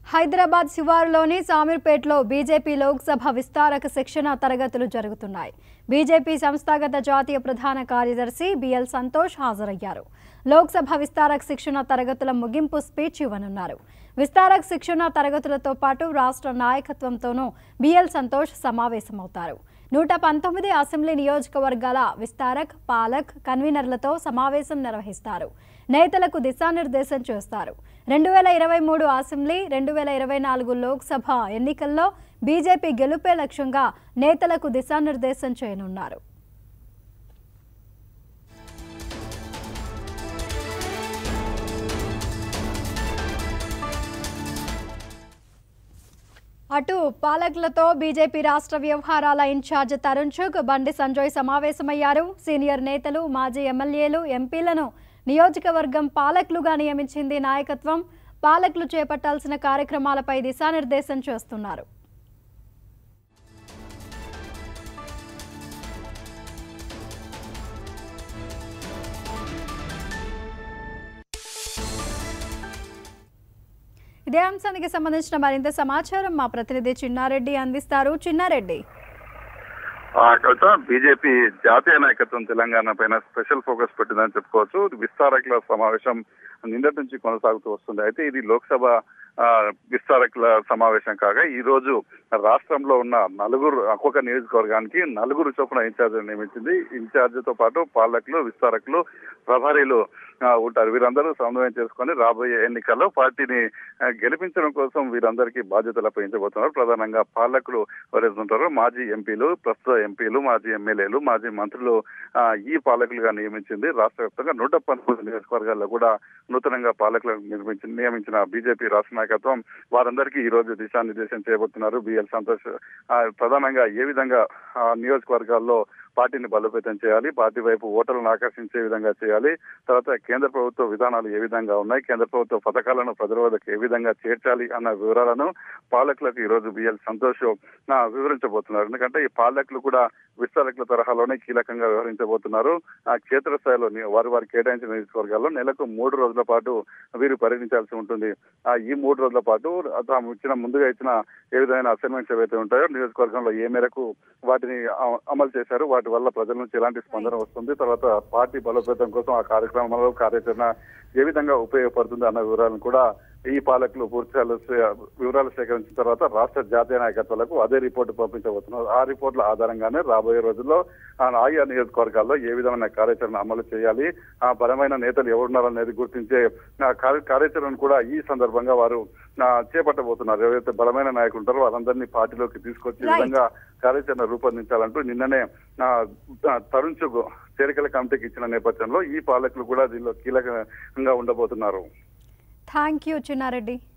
హైదరాబాద్ శివారులోని సామీర్పేటలో బీజేపీ లోక్సభ విస్తారక శిక్షణ తరగతులు జరుగుతున్నాయి బీజేపీ సంస్థాగత జాతీయ ప్రధాన కార్యదర్శి బిఎల్ సంతోష్ హాజరయ్యారు లోక్సభ విస్తారక శిక్షణ తరగతుల ముగింపు స్పీచ్ ఇవ్వనున్నారు విస్తారక శిక్షణ తరగతులతో పాటు రాష్ట్ర నాయకత్వంతోనూ బిఎల్ సంతోష్ సమావేశమవుతారు నూట పంతొమ్మిది అసెంబ్లీ నియోజకవర్గాల విస్తారక్ పాలక్ కన్వీనర్లతో సమావేశం నిర్వహిస్తారు నేతలకు దిశానిర్దేశం చేస్తారు రెండు వేల ఇరవై మూడు అసెంబ్లీ రెండు వేల ఇరవై నాలుగు లోక్సభ ఎన్నికల్లో బీజేపీ గెలుపే లక్ష్యంగా నేతలకు దిశానిర్దేశం చేయనున్నారు అటు పాలకులతో బీజేపీ రాష్ట్ర వ్యవహారాల ఇన్ఛార్జ్ తరుణ్ చుగ్ బండి సంజయ్ సమావేశమయ్యారు సీనియర్ నేతలు మాజీ ఎమ్మెల్యేలు ఎంపీలను నియోజకవర్గం పాలకులుగా నియమించింది నాయకత్వం పాలకులు చేపట్టాల్సిన కార్యక్రమాలపై దిశానిర్దేశం చేస్తున్నారు ఇదే అంశానికి సంబంధించిన మరింత సమాచారం మా ప్రతినిధి చిన్నారెడ్డి అందిస్తారు చిన్నారెడ్డి ఆ కవిత బీజేపీ జాతీయ నాయకత్వం తెలంగాణ పైన స్పెషల్ ఫోకస్ పెట్టిందని చెప్పుకోవచ్చు విస్తారకుల సమావేశం నిన్నటి నుంచి కొనసాగుతూ వస్తుంది అయితే ఇది లోక్సభ ఆ, విస్తారకుల సమావేశం కాగా ఈ రోజు రాష్ట్రంలో ఉన్న నలుగురు ఒక్కొక్క నియోజకవర్గానికి నలుగురు చొప్పున ఇన్ఛార్జ్ నియమించింది ఇన్ఛార్జ్ తో పాటు పాలకులు విస్తారకులు ప్రభారీలు ఆ, ఉంటారు వీరందరూ సమన్వయం చేసుకొని రాబోయే ఎన్నికల్లో పార్టీని ఆ, గెలిపించడం కోసం వీరందరికీ బాధ్యతలు అప్పగించబోతున్నారు ప్రధానంగా పాలకులు ఎవరైతే ఉంటారో మాజీ ఎంపీలు ప్రస్తుత ఎంపీలు మాజీ ఎమ్మెల్యేలు మాజీ మంత్రులు ఆ, ఈ పాలకులుగా నియమించింది రాష్ట్ర వ్యాప్తంగా నూట పంతొమ్మిది నియోజకవర్గాల్లో కూడా నూతనంగా పాలకులను నిర్మించి నియమించిన బీజేపీ రాష్ట్ర నాయకత్వం వారందరికీ ఈ రోజు దిశానిర్దేశం చేయబోతున్నారు బిఎల్ సంతోష్ ఆ, ప్రధానంగా ఏ విధంగా ఆ, నియోజకవర్గాల్లో పార్టీని బలోపేతం చేయాలి పార్టీ వైపు ఓటర్లను ఆకర్షించే విధంగా చేయాలి తర్వాత కేంద్ర ప్రభుత్వ విధానాలు ఏ విధంగా ఉన్నాయి కేంద్ర ప్రభుత్వ పథకాలను ప్రజల వద్దకు ఏ విధంగా చేర్చాలి అన్న వివరాలను పాలకులకు ఈ రోజు బిఎల్ సంతోష్ ఆ, వివరించబోతున్నారు ఎందుకంటే ఈ పాలకులు కూడా విస్తారకుల తరహాలోనే కీలకంగా వ్యవహరించబోతున్నారు ఆ క్షేత్రస్థాయిలో ని- వారి వారి కేటాయించిన నియోజకవర్గాల్లో నెలకు మూడు రోజుల పాటు వీరు పర్యటించాల్సి ఉంటుంది ఆ ఈ మూడు రోజుల పాటు తాము ఇచ్చిన ముందుగా ఇచ్చిన ఏ విధమైన అసైన్మెంట్స్ ఏవైతే ఉంటాయో నియోజకవర్గంలో ఏ మేరకు వాటిని అ- అమలు చేశారు వాటి వల్ల ప్రజల నుంచి ఎలాంటి స్పందన వస్తుంది తర్వాత పార్టీ బలోపేతం కోసం ఆ కార్యక్రమంలో కార్యాచరణ ఏ విధంగా ఉపయోగపడుతుంది అన్న వివరాలను కూడా ఈ పాలకులు పూర్తిస్థాయిలో సే- వివరాలు సేకరించిన తర్వాత రాష్ట్ర జాతీయ నాయకత్వాలకు అదే రిపోర్టు పంపించబోతున్నారు ఆ రిపోర్టుల ఆధారంగానే రాబోయే రోజుల్లో ఆ ఆయా నియోజకవర్గాల్లో ఏ విధమైన కార్యాచరణ అమలు చేయాలి ఆ బలమైన నేతలు ఎవరున్నారనేది గుర్తించే ఆ కార్య- కార్యాచరణను కూడా ఈ సందర్భంగా వారు ఆ, చేపట్టబోతున్నారు ఎవరైతే బలమైన నాయకులు ఉంటారో వారందరినీ పార్టీలోకి తీసుకొచ్చే Right. విధంగా కార్యాచరణ రూపొందించాలంటూ నిన్ననే ఆ, ఆ, తరుణ్ చుగ్ చేరికల కమిటీకి ఇచ్చిన నేపథ్యంలో ఈ పాలకులు కూడా దీనిలో కీలకంగా ఉండబోతున్నారు థ్యాంక్ యూ చిన్నారెడ్డి